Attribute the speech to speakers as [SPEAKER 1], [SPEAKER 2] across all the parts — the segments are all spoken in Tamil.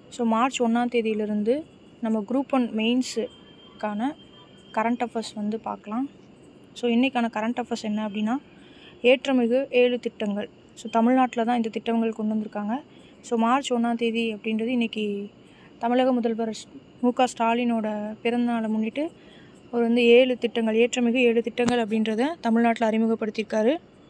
[SPEAKER 1] ஸோ மார்ச் ஒன்றாம் தேதியிலிருந்து நம்ம குரூப் ஒன் மெயின்ஸுக்கான கரண்ட் அஃபேர்ஸ் வந்து பார்க்கலாம் ஸோ இன்றைக்கான கரண்ட் அஃபேர்ஸ் என்ன அப்படின்னா ஏற்றமிகு ஏழு திட்டங்கள் ஸோ தமிழ்நாட்டில் தான் இந்த திட்டங்கள் கொண்டு வந்திருக்காங்க ஸோ மார்ச் ஒன்றாம் தேதி அப்படின்றது இன்றைக்கி தமிழக முதல்வர் ஸ்- மு க ஸ்டாலினோட பிறந்தநாளை முன்னிட்டு அவர் வந்து ஏழு திட்டங்கள் ஏற்றமிகு ஏழு திட்டங்கள் அப்படின்றத தமிழ்நாட்டில் அறிமுகப்படுத்தியிருக்காரு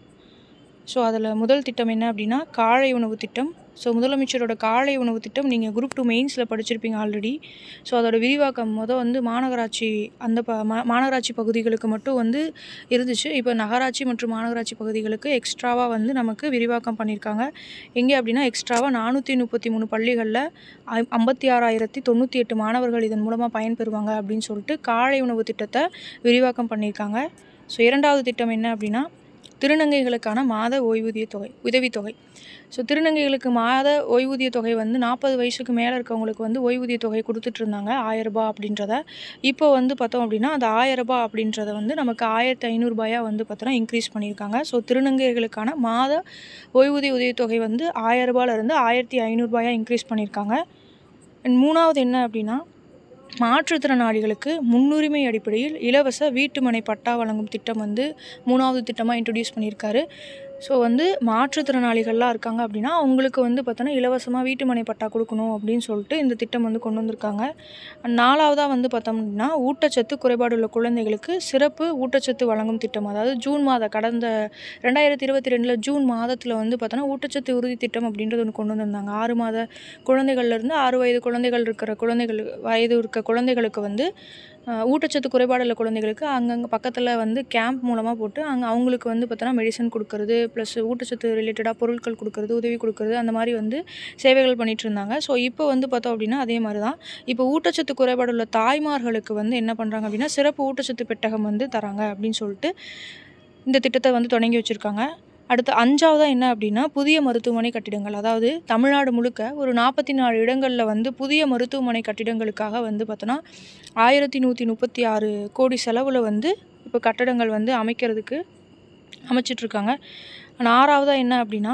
[SPEAKER 1] ஸோ அதில் முதல் திட்டம் என்ன அப்படின்னா காலை உணவு திட்டம் ஸோ முதலமைச்சரோட காலை உணவு திட்டம் நீங்கள் குரூப் டூ மெயின்ஸில் படிச்சிருப்பீங்க ஆல்ரெடி ஸோ அதோட விரிவாக்கம் மொதல் வந்து மாநகராட்சி அந்த ப மா மாநகராட்சி பகுதிகளுக்கு மட்டும் வந்து இருந்துச்சு இப்போ நகராட்சி மற்றும் மாநகராட்சி பகுதிகளுக்கு எக்ஸ்ட்ராவாக வந்து நமக்கு விரிவாக்கம் பண்ணியிருக்காங்க எங்கே அப்படின்னா எக்ஸ்ட்ராவாக நானூற்றி முப்பத்தி மூணு பள்ளிகளில் ஐம்பத்தி ஆறாயிரத்தி தொண்ணூற்றி எட்டு மாணவர்கள் இதன் மூலமாக பயன்பெறுவாங்க அப்படின்னு சொல்லிட்டு காலை உணவு திட்டத்தை விரிவாக்கம் பண்ணியிருக்காங்க ஸோ இரண்டாவது திட்டம் என்ன அப்படின்னா திருநங்கைகளுக்கான மாத ஓய்வூதிய தொகை உதவித்தொகை ஸோ திருநங்கைகளுக்கு மாத ஓய்வூதிய தொகை வந்து நாற்பது வயசுக்கு மேலே இருக்கவங்களுக்கு வந்து ஓய்வூதிய தொகை கொடுத்துட்டு இருந்தாங்க ஆயரரூபா அப்படின்றத இப்போ வந்து பார்த்தோம் அப்படின்னா அந்த ஆயரரூபா அப்படின்றத வந்து நமக்கு ஆயிரத்தி ஐநூறுரூபாயா வந்து பார்த்தோன்னா இன்க்ரீஸ் பண்ணியிருக்காங்க ஸோ திருநங்கைகளுக்கான மாத ஓய்வூதிய உதவித்தொகை வந்து ஆயரரூபாலேருந்து ஆயிரத்தி ஐநூறுரூபாயா இன்க்ரீஸ் பண்ணியிருக்காங்க அண்ட் மூணாவது என்ன அப்படின்னா மாற்றுத்திறனாளிகளுக்கு முன்னுரிமை அடிப்படையில் இலவச வீட்டுமனை பட்டா வழங்கும் திட்டம் வந்து மூணாவது திட்டமாக இன்ட்ரடியூஸ் பண்ணியிருக்காரு ஸோ வந்து மாற்றுத்திறனாளிகள்லாம் இருக்காங்க அப்படின்னா அவங்களுக்கு வந்து பார்த்தோன்னா இலவசமாக வீட்டுமனை பட்டா கொடுக்கணும் அப்படின்னு சொல்லிட்டு இந்த திட்டம் வந்து கொண்டு வந்திருக்காங்க நாலாவதாக வந்து பார்த்தோம் அப்படின்னா ஊட்டச்சத்து குறைபாடு உள்ள குழந்தைகளுக்கு சிறப்பு ஊட்டச்சத்து வழங்கும் திட்டம் அதாவது ஜூன் மாத கடந்த ரெண்டாயிரத்தி இருபத்தி ரெண்டில் ஜூன் மாதத்தில் வந்து பார்த்தோன்னா ஊட்டச்சத்து உறுதி திட்டம் அப்படின்றது ஒன்று கொண்டு வந்திருந்தாங்க ஆறு மாத குழந்தைகள்லேருந்து ஆறு வயது குழந்தைகள் இருக்கிற குழந்தைகள் வயது இருக்க குழந்தைகளுக்கு வந்து அஹ், ஊட்டச்சத்து குறைபாடு உள்ள குழந்தைகளுக்கு அங்கங்கே பக்கத்தில் வந்து கேம்ப் மூலமாக போட்டு அங்கே அவங்களுக்கு வந்து பார்த்தோன்னா மெடிசன் கொடுக்கறது ப்ளஸ் ஊட்டச்சத்து ரிலேட்டடாக பொருட்கள் கொடுக்கறது உதவி கொடுக்கறது அந்த மாதிரி வந்து சேவைகள் பண்ணிட்டு இருந்தாங்க ஸோ இப்போ வந்து பார்த்தோம் அப்படின்னா அதே மாதிரி தான் இப்போ ஊட்டச்சத்து குறைபாடு உள்ள தாய்மார்களுக்கு வந்து என்ன பண்ணுறாங்க அப்படின்னா சிறப்பு ஊட்டச்சத்து பெட்டகம் வந்து தராங்க அப்படின்னு சொல்லிட்டு இந்த திட்டத்தை வந்து தொடங்கி வச்சுருக்காங்க அடுத்து அஞ்சாவதாக என்ன அப்படின்னா புதிய மருத்துவமனை கட்டிடங்கள் அதாவது தமிழ்நாடு முழுக்க ஒரு நாற்பத்தி நாலு இடங்களில் வந்து புதிய மருத்துவமனை கட்டிடங்களுக்காக வந்து பார்த்தோன்னா ஆயிரத்தி நூற்றி முப்பத்தி ஆறு கோடி செலவில் வந்து இப்போ கட்டடங்கள் வந்து அமைக்கிறதுக்கு அமைச்சிட்ருக்காங்க ஆறாவதாக என்ன அப்படின்னா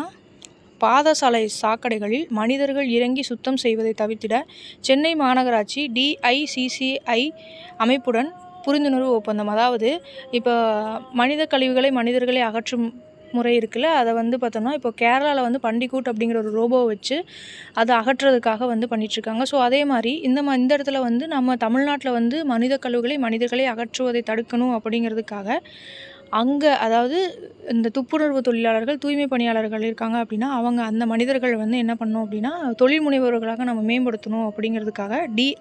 [SPEAKER 1] பாதசாலை சாக்கடைகளில் மனிதர்கள் இறங்கி சுத்தம் செய்வதை தவிர்த்திட சென்னை மாநகராட்சி டிஐசிசிஐ அமைப்புடன் புரிந்துணர்வு ஒப்பந்தம் அதாவது இப்போ மனித கழிவுகளை மனிதர்களே அகற்றும் முறை இருக்குல்ல அதை வந்து பார்த்தோம்னா இப்போ கேரளாவில் வந்து பண்டிகூட் அப்படிங்கிற ஒரு ரோபோவை வச்சு அதை அகற்றுறதுக்காக வந்து பண்ணிகிட்ருக்காங்க ஸோ அதே மாதிரி இந்த ம இந்த இடத்துல வந்து நம்ம தமிழ்நாட்டில் வந்து மனித கழிவுகளை மனிதர்களே அகற்றுவதை தடுக்கணும் அப்படிங்கிறதுக்காக அங்கே அதாவது இந்த துப்புரவு தொழிலாளர்கள் தூய்மை பணியாளர்கள் இருக்காங்க அப்படின்னா அவங்க அந்த மனிதர்கள் வந்து என்ன பண்ணணும் அப்படின்னா தொழில் முனைவோர்களாக நம்ம மேம்படுத்தணும் அப்படிங்கிறதுக்காக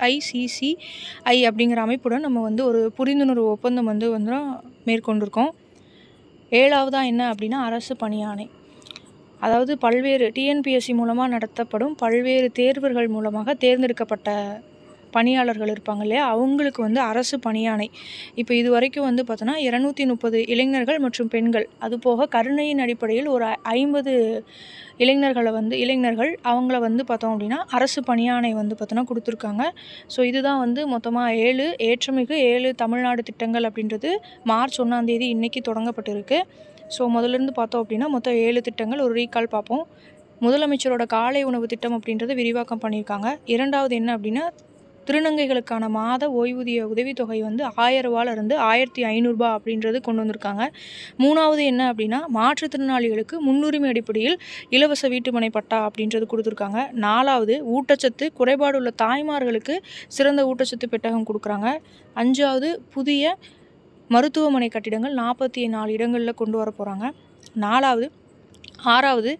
[SPEAKER 1] டிஐசிசிஐ அப்படிங்கிற அமைப்புடன் நம்ம வந்து ஒரு புரிந்துணர்வு ஒப்பந்தம் வந்து வந்து மேற்கொண்டிருக்கோம் ஏழாவதாக என்ன அப்படின்னா அரசு பணியாணை அதாவது பல்வேறு டிஎன்பிஎஸ்சி மூலமாக நடத்தப்படும் பல்வேறு தேர்வுகள் மூலமாக தேர்ந்தெடுக்கப்பட்ட பணியாளர்கள் இருப்பாங்க இல்லையா அவங்களுக்கு வந்து அரசு பணியாணை இப்போ இது வரைக்கும் வந்து பார்த்தோன்னா இரநூத்தி முப்பது இளைஞர்கள் மற்றும் பெண்கள் அது போக கருணையின் அடிப்படையில் ஒரு ஐம்பது இளைஞர்களை வந்து இளைஞர்கள் அவங்கள வந்து பார்த்தோம் அப்படின்னா அரசு பணியாணை வந்து பார்த்தோன்னா கொடுத்துருக்காங்க ஸோ இதுதான் வந்து மொத்தமாக ஏழு ஏற்றமிகு ஏழு தமிழ்நாடு திட்டங்கள் அப்படின்றது மார்ச் ஒன்றாந்தேதி இன்றைக்கி தொடங்கப்பட்டிருக்கு ஸோ முதல்லேருந்து பார்த்தோம் அப்படின்னா மொத்தம் ஏழு திட்டங்கள் ஒரு ரீகால் பார்ப்போம் முதலமைச்சரோட காலை உணவு திட்டம் அப்படின்றது விரிவாக்கம் பண்ணியிருக்காங்க இரண்டாவது என்ன அப்படின்னா திருநங்கைகளுக்கான மாத ஓய்வூதிய உதவித்தொகை வந்து ஆயிரம் ரூபாயிலிருந்து ஆயிரத்தி ஐநூறுரூபா அப்படின்றது கொண்டு வந்திருக்காங்க மூணாவது என்ன அப்படின்னா மாற்றுத்திறனாளிகளுக்கு முன்னுரிமை அடிப்படையில் இலவச வீட்டுமனை பட்டா அப்படின்றது கொடுத்துருக்காங்க நாலாவது ஊட்டச்சத்து குறைபாடு உள்ள தாய்மார்களுக்கு சிறந்த ஊட்டச்சத்து பெட்டகம் கொடுக்குறாங்க அஞ்சாவது புதிய மருத்துவமனை கட்டிடங்கள் நாற்பத்தி நாலு இடங்களில் கொண்டு வர போகிறாங்க நாலாவது ஆறாவது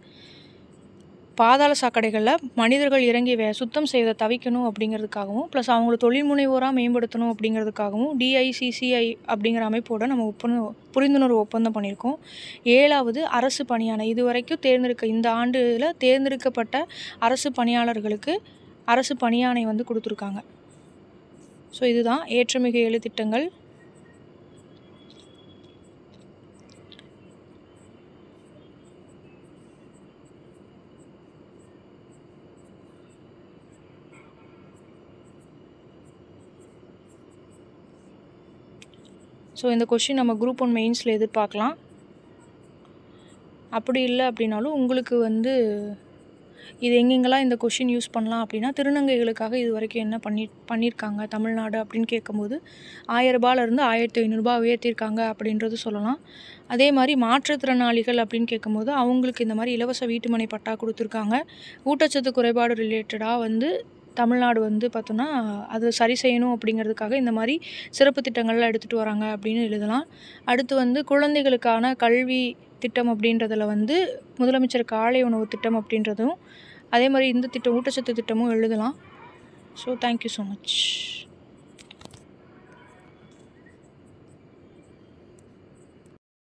[SPEAKER 1] பாதாள சாக்கடைகளில் மனிதர்கள் இறங்கி வே சுத்தம் செய்வதை தவிக்கணும் அப்படிங்கிறதுக்காகவும் ப்ளஸ் அவங்கள தொழில் முனைவோராக மேம்படுத்தணும் அப்படிங்கிறதுக்காகவும் டிஐசிசிஐ அப்படிங்கிற அமைப்போட நம்ம ஒப்பந்தம் புரிந்துணர்வு ஒப்பந்தம் பண்ணியிருக்கோம் ஏழாவது அரசு பணியாளர் இது வரைக்கும் தேர்ந்தெடுக்க இந்த ஆண்டில் தேர்ந்தெடுக்கப்பட்ட அரசு பணியாளர்களுக்கு அரசு பணியாணை வந்து கொடுத்துருக்காங்க ஸோ இதுதான் ஏற்றமிகு ஏழு திட்டங்கள் ஸோ இந்த கொஷின் நம்ம குரூப் ஒன் மெயின்ஸில் எதிர்பார்க்கலாம் அப்படி இல்லை அப்படின்னாலும் உங்களுக்கு வந்து இது எங்கெங்கெல்லாம் இந்த கொஷின் யூஸ் பண்ணலாம் அப்படின்னா திருநங்கைகளுக்காக இது வரைக்கும் என்ன பண்ணி பண்ணியிருக்காங்க தமிழ்நாடு அப்படின்னு கேட்கும்போது ஆயிரரூபாலேருந்து ஆயிரத்தி ஐநூறுரூபா உயர்த்தியிருக்காங்க அப்படின்றது சொல்லலாம் அதே மாதிரி மாற்றுத்திறனாளிகள் அப்படின்னு கேட்கும்போது அவங்களுக்கு இந்த மாதிரி இலவச வீட்டுமனை பட்டா கொடுத்துருக்காங்க ஊட்டச்சத்து குறைபாடு ரிலேட்டடாக வந்து தமிழ்நாடு வந்து பார்த்தோன்னா அதை சரி செய்யணும் அப்படிங்கிறதுக்காக இந்த மாதிரி சிறப்பு திட்டங்கள்லாம் எடுத்துகிட்டு வராங்க அப்படின்னு எழுதலாம் அடுத்து வந்து குழந்தைகளுக்கான கல்வி திட்டம் அப்படின்றதுல வந்து முதலமைச்சர் காலை உணவு திட்டம் அப்படின்றதும் அதே மாதிரி இந்த திட்டம் ஊட்டச்சத்து திட்டமும் எழுதலாம் ஸோ தேங்க்யூ ஸோ மச்